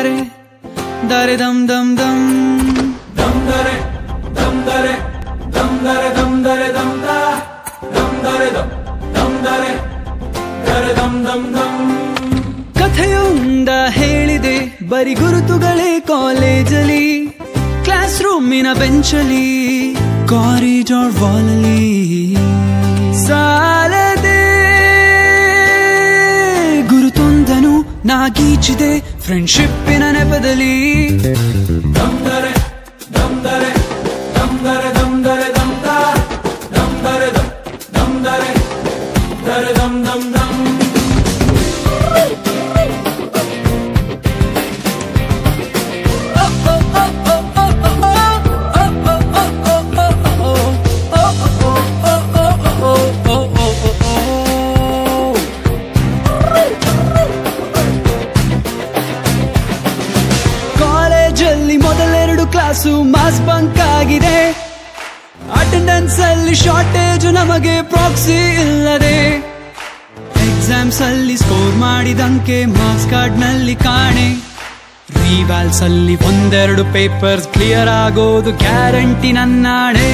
ದರೆ ದರೆ ದಮ್ ದಮ್ ದಮ್ ದಮ್ ದರೆ ದಮ್ ದರೆ ದಮ್ ದರೆ ದಮ್ ದರೆ ದಮ್ ದ ದಮ್ ದರೆ ದಮ್ ದಮ್ ದರೆ ದರೆ ದಮ್ ದಮ್ ದಮ್ ಕಥೆಯೊಂದ ಹೇಳಿದೆ ಬರಿ ಗುರುತುಗಳೇ ಕಾಲೇಜಲ್ಲಿ ಕ್ಲಾಸ್ ರೂಮಿನ ಬೆಂಚಲಿ ಕಾರಿಡಾರ್ ವಾಲಲ್ಲಿ ಸಾಲದೆ ಗುರುತೊಂದನು ನಾಗೀಚಿದೆ ಫ್ರೆಂಡ್ಶಿಪ್ಪಿನ ನೆಪದಲ್ಲಿ ದಮ್ ದರೆ ದಮ್ ದರೆ ದಮ್ ದರೆ ದಮ್ ದರೆ ದಮ್ ದ ದಮ್ ದರೆ ದಮ್ ದಮ್ ದರೆ ದರೆ ದಮ್ ದಮ್ ದಮ್ ಕಾಲೇಜಲ್ಲಿ ಮೊದಲೆರಡು ಕ್ಲಾಸು ಮಾಸ್ ಬಂಕ್ ಆಗಿದೆ ಅಟೆಂಡೆನ್ಸ್ ಅಲ್ಲಿ ಶಾರ್ಟೇಜ್ ನಮಗೆ ಪ್ರಾಕ್ಸಿ ಇಲ್ಲದೆ ಎಕ್ಸಾಮ್ಸ್ ಅಲ್ಲಿ ಸ್ಕೋರ್ ಮಾಡಿದಂಕೆ ಮಾರ್ಕ್ಸ್ ಕಾರ್ಡ್ ನಲ್ಲಿ ಕಾಣೆ ರಿವ್ಯಾಲ್ಸ್ ಅಲ್ಲಿ ಒಂದೆರಡು ಪೇಪರ್ಸ್ ಕ್ಲಿಯರ್ ಆಗೋದು ಗ್ಯಾರಂಟಿ ನನ್ನಾಡೆ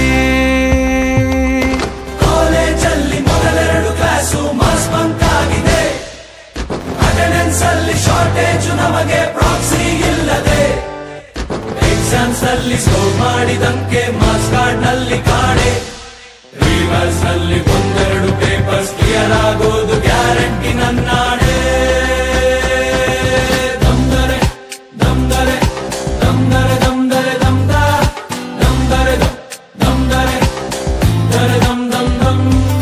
ಕಾಲೇಜಲ್ಲಿ ಮೊದಲೆರಡು ಕ್ಲಾಸು ಮಾಸ್ ಬಂಕ್ ಆಗಿದೆ ಅಟೆಂಡೆನ್ಸ್ ಅಲ್ಲಿ ಶಾರ್ಟೇಜ್ ನಮಗೆ ಪ್ರಾಕ್ಸಿ ಇಲ್ಲದೆ ಎಕ್ಸಾಮ್ಸ್ ಅಲ್ಲಿ ಸ್ಕೋರ್ ಮಾಡಿದಂಕೆ ಮಾರ್ಕ್ಸ್ ಕಾರ್ಡ್ ನಲ್ಲಿ ಕಾಣೆ ರಿವರ್ಸ್ ನಲ್ಲಿ ಒಂದೆರಡು ಪೇಪರ್ಸ್ ಕ್ಲಿಯರ್ ಆಗೋದು ಗ್ಯಾರಂಟಿ ನನ್ನಾಡೆ ದಮ್ದರೆ ದಮ್ದರೆ ದಮ್ದರೆ ದಮ್ದರೆ ದಮ್ದ ದಮ್ದರೆ ದಮ್ ದಮ್ದರೆ ದರೆ ದಮ್ ದಮ್ ದಮ್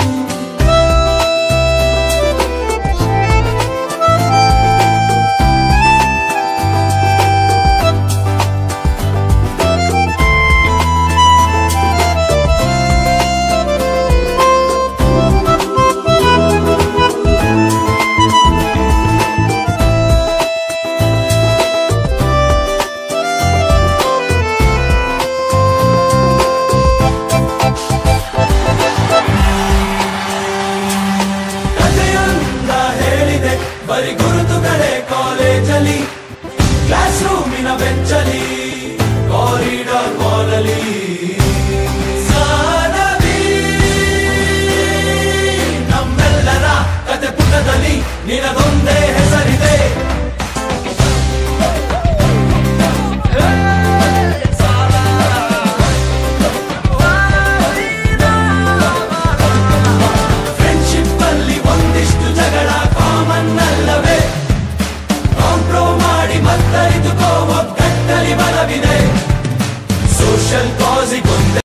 ಕಥೆಯೊಂದ ಹೇಳಿದೆ ಬರಿ ಗುರುತುಗಳೇ ಕಾಲೇಜಲ್ಲಿ ಕ್ಲಾಸ್ ರೂಮಿನ ಬೆಂಚಲಿ ಕಾರಿಡಾರ್ ವಾಲಲಿ ಸಾನವಿ ನಮ್ಮೆಲ್ಲರ ಕತೆ ಪುಟದಲ್ಲಿ ನಿನದೊಂದೇ ಹೆಸರಿದೆ ಫ್ರೆಂಡ್ಶಿಪ್ ಅಲ್ಲಿ ಒಂದಿಷ್ಟು ಜಗಳ ಕಾಮನ್ ಅಲ್ಲವೇ ಕಾಂಪ್ರೋ ಮಾಡಿ ಮತ್ತರಿದುಕೋ ಒಗ್ಗಟ್ಟಲಿ ಬಲವಿದೆ ಸೋಷಲ್